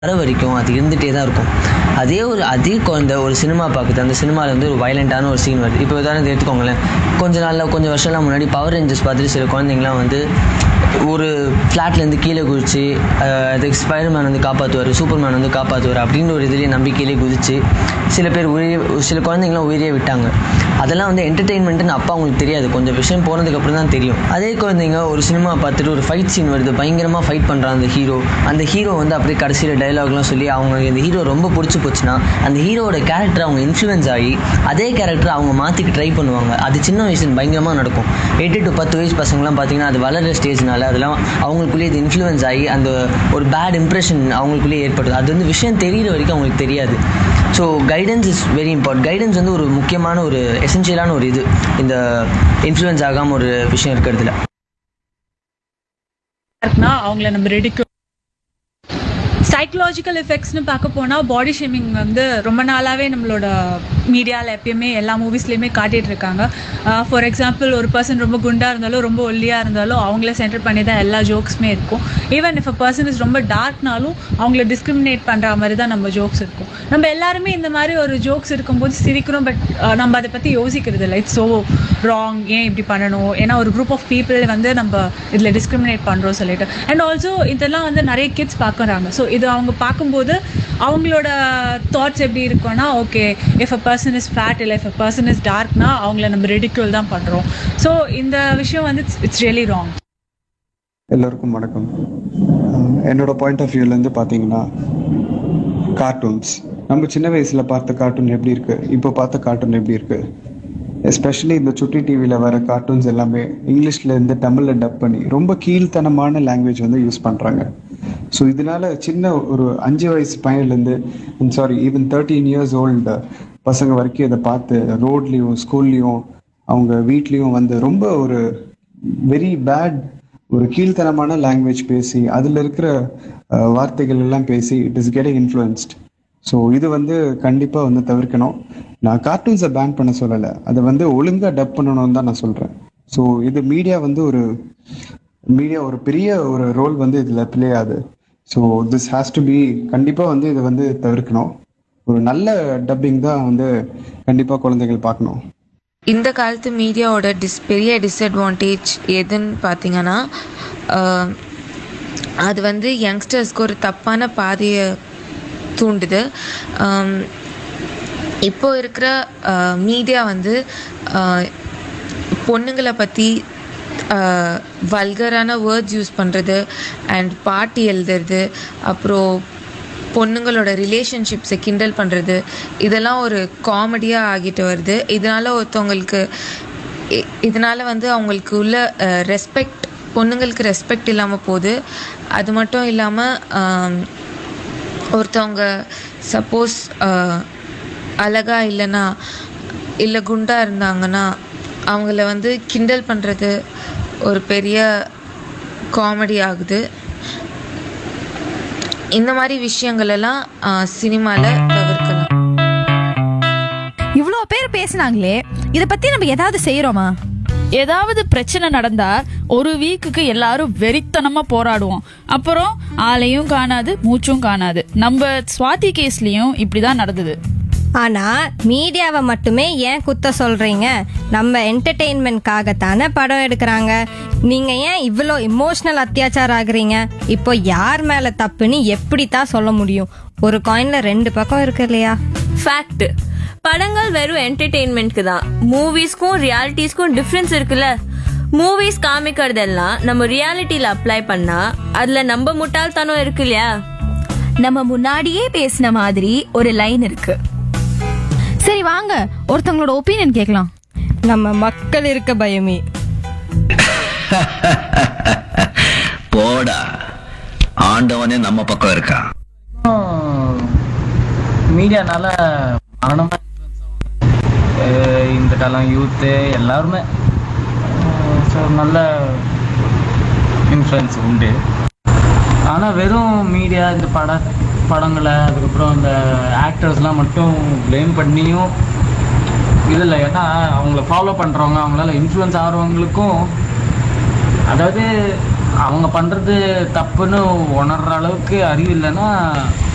வர வரைக்கும் அது இருந்துகிட்டே தான் இருக்கும் அதே ஒரு அதே குழந்தை ஒரு சினிமா பார்க்குது அந்த சினிமாவில் வந்து ஒரு வயலண்ட்டான ஒரு சீன் வருது இப்போ உதாரணத்துக்கு எடுத்துக்கோங்களேன் கொஞ்ச நாளில் கொஞ்சம் வருஷம்லாம் முன்னாடி பவர் ரேஞ்சர்ஸ் பார்த்துட்டு சில குழந்தைங்களாம் வந்து ஒரு ஃப்ளாட்லேருந்து கீழே குதிச்சு அஹ், அதுக்கு ஸ்பைடர்மேன் வந்து காப்பாற்றுவார் சூப்பர்மேன் வந்து காப்பாற்றுவார் அப்படின்னு ஒரு இதுலேயே நம்பிக்கையிலே குதிச்சு சில பேர் உயிரை சில குழந்தைங்களாம் உயிரியே விட்டாங்க அதெல்லாம் வந்து என்டர்டெயின்மெண்ட்டுன்னு அப்பா அவங்களுக்கு தெரியாது கொஞ்சம் விஷயம் போனதுக்கப்புறம் தான் தெரியும் அதே குழந்தைங்க ஒரு சினிமா பார்த்துட்டு ஒரு ஃபைட் சீன் வருது பயங்கரமாக ஃபைட் பண்ணுறான் அந்த ஹீரோ அந்த ஹீரோ வந்து அப்படியே கடைசியில் டைலாக்லாம் சொல்லி அவங்க இந்த ஹீரோ ரொம்ப பிடிச்சி போச்சுன்னா அந்த ஹீரோவோட கேரக்டர் அவங்க இன்ஃப்ளூயன்ஸ் ஆகி அதே கேரக்டர் அவங்க மாற்றிக்க ட்ரை பண்ணுவாங்க அது சின்ன வயசுல பயங்கரமாக நடக்கும் எட்டு டு பத்து வயசு பசங்களாம் பார்த்தீங்கன்னா அது வளர்கிற ஸ்டேஜ்னால அதெல்லாம் அவங்களுக்குள்ளேயே இது இன்ஃப்ளூயன்ஸ் ஆகி அந்த ஒரு பேட் இம்ப்ரெஷன் அவங்களுக்குள்ளேயே ஏற்படுது அது வந்து விஷயம் தெரியிற வரைக்கும் அவங்களுக்கு தெரியாது so guidance is very important guidance வந்து ஒரு முக்கியமான ஒரு எசென்ஷியலான ஒரு இது இந்த இன்ஃப்ளூயன்ஸ் ஆகாமல் ஒரு விஷயம் இருக்கிறதுல இருக்குன்னா அவங்கள நம்ம ரெடிக்கு சைக்கலாஜிக்கல் எஃபெக்ட்ஸ்னு பார்க்க போனால் பாடி ஷேமிங் வந்து ரொம்ப நாளாகவே நம்மளோட மீடியாவில் எப்பயுமே எல்லா மூவிஸ்லேயுமே காட்டிகிட்டு இருக்காங்க ஃபார் எக்ஸாம்பிள் ஒரு பர்சன் ரொம்ப குண்டாக இருந்தாலும் ரொம்ப ஒல்லியாக இருந்தாலும் அவங்கள சென்டர் பண்ணி தான் எல்லா ஜோக்ஸுமே இருக்கும் even if a person is ரொம்ப டார்க்னாலும் அவங்கள டிஸ்கிரிமினேட் பண்ணுற மாதிரி தான் நம்ம ஜோக்ஸ் இருக்கும் நம்ம எல்லாருமே இந்த மாதிரி ஒரு ஜோக்ஸ் இருக்கும்போது சிரிக்கிறோம் பட் நம்ம அதை பற்றி யோசிக்கிறது இல்லை இட்ஸ் ஸோ ராங் ஏன் இப்படி பண்ணணும் ஏன்னா ஒரு குரூப் ஆஃப் பீப்புள் வந்து நம்ம இதில் டிஸ்கிரிமினேட் பண்ணுறோம் சொல்லிட்டு அண்ட் ஆல்சோ இதெல்லாம் வந்து நிறைய கிட்ஸ் பார்க்குறாங்க ஸோ இது அவங்க பார்க்கும்போது அவங்களோட தாட்ஸ் எப்படி இருக்கும்னா okay if a person is fat இல்லை இஃப் அ பர்சன் இஸ் டார்க்னா அவங்கள நம்ம ரெடிக்யூல் தான் பண்ணுறோம் ஸோ இந்த விஷயம் வந்து இட்ஸ் ரியலி ராங் எல்லோருக்கும் வணக்கம் அஹ் என்னோட பாயிண்ட் ஆஃப் வியூலேருந்து பார்த்தீங்கன்னா கார்ட்டூன்ஸ் நம்ம சின்ன வயசில் பார்த்த கார்ட்டூன் எப்படி இருக்கு இப்போ பார்த்த கார்ட்டூன் எப்படி இருக்கு எஸ்பெஷலி இந்த சுட்டி டிவியில் வர கார்ட்டூன்ஸ் எல்லாமே இங்கிலீஷ்ல இருந்து தமிழில் டப் பண்ணி ரொம்ப கீழ்த்தனமான லாங்குவேஜ் வந்து யூஸ் பண்ணுறாங்க ஸோ இதனால சின்ன ஒரு அஞ்சு வயசு பையன்லேருந்து sorry even thirteen years old பசங்க வரைக்கும் இதை பார்த்து ரோட்லேயும் ஸ்கூல்லையும் அவங்க வீட்லேயும் வந்து ரொம்ப ஒரு வெரி பேட் ஒரு கீழ்த்தனமான லாங்குவேஜ் பேசி அதில் இருக்கிற அஹ், வார்த்தைகள் எல்லாம் பேசி it is getting influenced so இது வந்து கண்டிப்பாக வந்து தவிர்க்கணும் நான் கார்ட்டூன்ஸை பேன் பண்ண சொல்லலை அதை வந்து ஒழுங்காக டப் பண்ணணும்னு தான் நான் சொல்கிறேன் ஸோ இது மீடியா வந்து ஒரு மீடியா ஒரு பெரிய ஒரு ரோல் வந்து இதில் ப்ளே ஆகுது so this has to be கண்டிப்பாக வந்து இதை வந்து தவிர்க்கணும் ஒரு நல்ல டப்பிங் தான் வந்து கண்டிப்பாக குழந்தைகள் பார்க்கணும் இந்த காலத்து மீடியாவோட டிஸ் பெரிய டிஸ்அட்வான்டேஜ் எதுன்னு பார்த்தீங்கன்னா ஆஹ், அது வந்து யங்ஸ்டர்ஸ்க்கு ஒரு தப்பான பாதையை தூண்டுது ஆம், இப்போ இருக்கிற மீடியா வந்து ஆஹ், பொண்ணுங்களை பற்றி வல்கரான வேர்ட்ஸ் யூஸ் பண்ணுறது அண்ட் பாட்டி எழுதுறது அப்புறம் பொண்ணுங்களோட ரிலேஷன்ஷிப்ஸை கிண்டல் பண்ணுறது இதெல்லாம் ஒரு காமெடியாக ஆகிட்டு வருது இதனால் ஒருத்தவங்களுக்கு இ- இதனால் வந்து அவங்களுக்கு உள்ள ரெஸ்பெக்ட் பொண்ணுங்களுக்கு ரெஸ்பெக்ட் இல்லாமல் போகுது அது மட்டும் இல்லாமல் ஒருத்தவங்க சப்போஸ் அழகா இல்லைன்னா இல்லை குண்டா இருந்தாங்கன்னா அவங்கள வந்து கிண்டல் பண்ணுறது ஒரு பெரிய காமெடி ஆகுது இந்த மாதிரி விஷயங்கள் எல்லாம் சினிமாவில் தவிர்க்கலாம் இவ்வளோ பேர் பேசுனாங்களே இத பத்தி நம்ம ஏதாவது செய்யறோமா ஏதாவது பிரச்சனை நடந்தா ஒரு வீக்குக்கு எல்லாரும் வெறித்தனமா போராடுவோம் அப்புறம் ஆளையும் காணாது மூச்சும் காணாது நம்ம சுவாதி கேஸ்லயும் இப்படிதான் நடந்தது ஆனா மீடியாவை மட்டுமே ஏன் குத்த சொல்றீங்க நம்ம என்டர்டெயின்மெண்ட்காகத்தானே படம் எடுக்கிறாங்க நீங்க ஏன் இவ்வளோ இமோஷனல் அத்தியாச்சாரம் ஆகுறீங்க இப்போ யார் மேல தப்புன்னு எப்படித்தான் சொல்ல முடியும் ஒரு காயின்ல ரெண்டு பக்கம் இருக்கு இல்லையா ஃபேக்ட் படங்கள் வெறும் என்டர்டெயின்மெண்ட்க்கு தான் மூவிஸ்க்கும் ரியாலிட்டிஸ்க்கும் டிஃப்ரென்ஸ் இருக்குல்ல மூவிஸ் காமிக்கிறதெல்லாம் நம்ம ரியாலிட்டியில அப்ளை பண்ணா அதுல நம்ம முட்டாள்தனம் இருக்கு இல்லையா நம்ம முன்னாடியே பேசின மாதிரி ஒரு லைன் இருக்கு சரி வாங்க ஒருத்தவங்களோட ஒப்பீனியன் கேட்கலாம் நம்ம மக்கள் இருக்க பயமே போடா ஆண்டவனே நம்ம பக்கம் இருக்கான் மீடியானால மரணமாக இந்த காலம் யூத்து எல்லாருமே ஸோ நல்ல இன்ஃப்ளூயன்ஸ் உண்டு ஆனால் வெறும் மீடியா இந்த பட படங்களை அதுக்கப்புறம் இந்த ஆக்டர்ஸ்லாம் மட்டும் ப்ளேம் பண்ணியும் இது இல்லை ஏன்னா அவங்கள ஃபாலோ பண்ணுறவங்க அவங்களால இன்ஃப்ளூயன்ஸ் ஆகிறவங்களுக்கும் அதாவது அவங்க பண்ணுறது தப்புன்னு உணர்ற அளவுக்கு அறிவு இல்லைன்னா